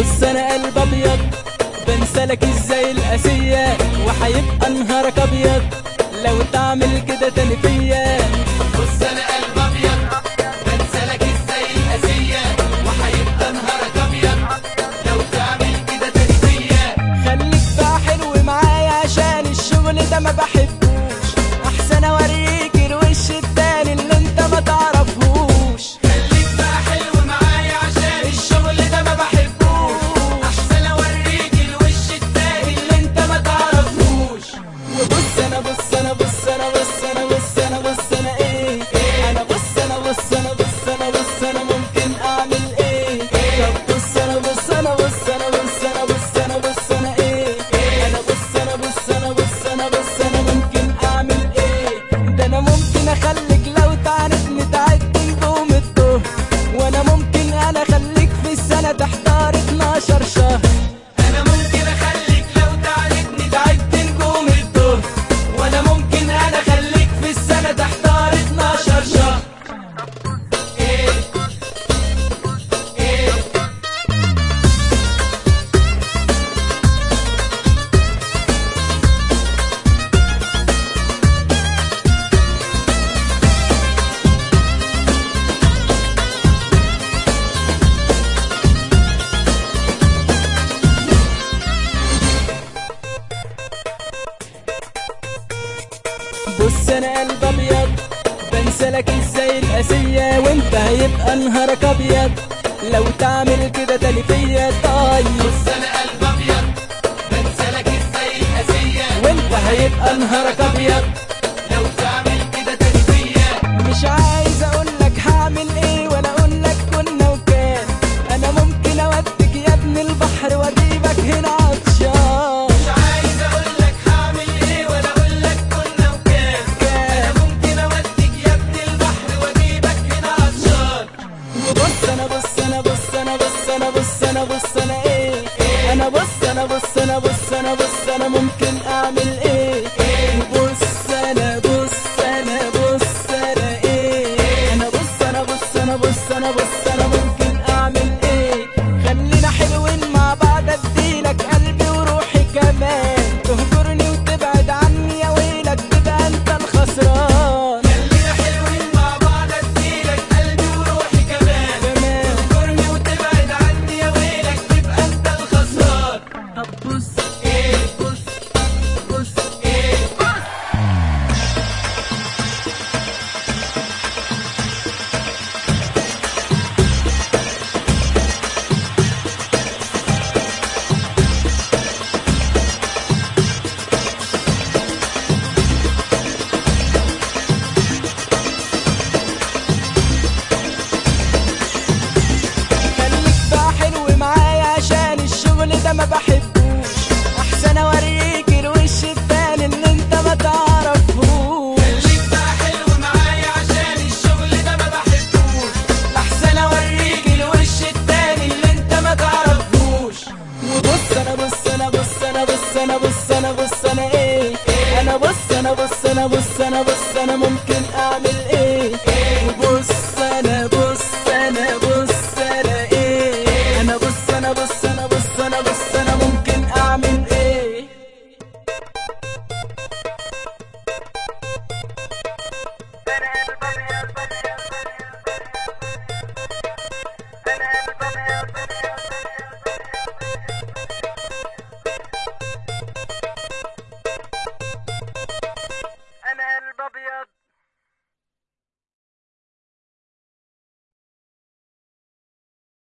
بص انا قلب ابيض بنسلك ازاي القاسية وحيبقى نهارك ابيض لو تعمل كده تاني فيا بص انا قلب ابيض بنسلك ازاي القاسية وهيبقى نهارك ابيض لو تعمل كده تاني فيا خليك بقى حلو معايا عشان الشغل ده ما بحبوش احسن اوريك الوش التاني اللي انت ما تعرفهوش خليك بقى حلو معايا عشان الشغل ده ما بحبوش احسن اوريك الوش التاني اللي انت ما تعرفوش وبص انا بص انا بص انا بص انا بص انا بص انا ايه انا بص انا بص انا بص انا بص انا ممكن اعمل ايه طب بص انا بص انا بص انا بص انا بص انا بص انا ايه انا بص انا بص انا بص انا بص انا ممكن اعمل ايه ده انا ممكن اخليك لو تعرفني تعد نجوم الظهر وانا ممكن انا اخليك في السنه تحتار 12 شهر انا ممكن اخليك لو تعرفني تعد نجوم الظهر وانا ممكن انا اخليك في السنة تحتار 12 شهر ايه ايه بص انا قلب ابيض بنسلك ازاي القاسية وانت هيبقى نهارك ابيض لو تعمل كده تاني فيا طيب بص انا قلب ابيض بنسلك ازاي القاسية وانت هيبقى نهارك ابيض لو تعمل كده تاني فيا مش عايز اقولك هعمل ايه ولا اقولك كنا وكان انا ممكن اوديك يا ابن البحر واجيبك هنا عطشان مش عايز اقولك هعمل ايه ولا اقولك كنا وكان انا ممكن اوديك يا ابن البحر واجيبك هنا عطشان وبص انا بص انا بص انا بص انا بص انا بص انا ايه انا بص انا بص انا بص انا بص انا ممكن اعمل ايه بص انا بص انا بص انا ايه انا بص انا بص انا بص انا بص انا ممكن اعمل ايه خلينا حلوين مع بعض اديلك قلبي وروحي كمان تهجرني وتبعد عني يا ويلك تبقى انت الخسران خلينا حلوين مع بعض اديلك قلبي وروحي كمان كمان تذكرني وتبعد عني يا ويلك تبقى انت الخسران طب بص ايه بص بص ايه خليك بقى حلو معايا عشان الشغل ده ما بحبوش احسن اوريك الوش التاني اللي انت ما تعرفهوش خليك بقى حلو معايا عشان الشغل ده ما بحبوش احسن اوريك الوش التاني اللي انت ما تعرفوش وبص انا بص انا بص انا بص انا بص انا بص انا ايه انا بص انا بص انا بص انا بص انا ممكن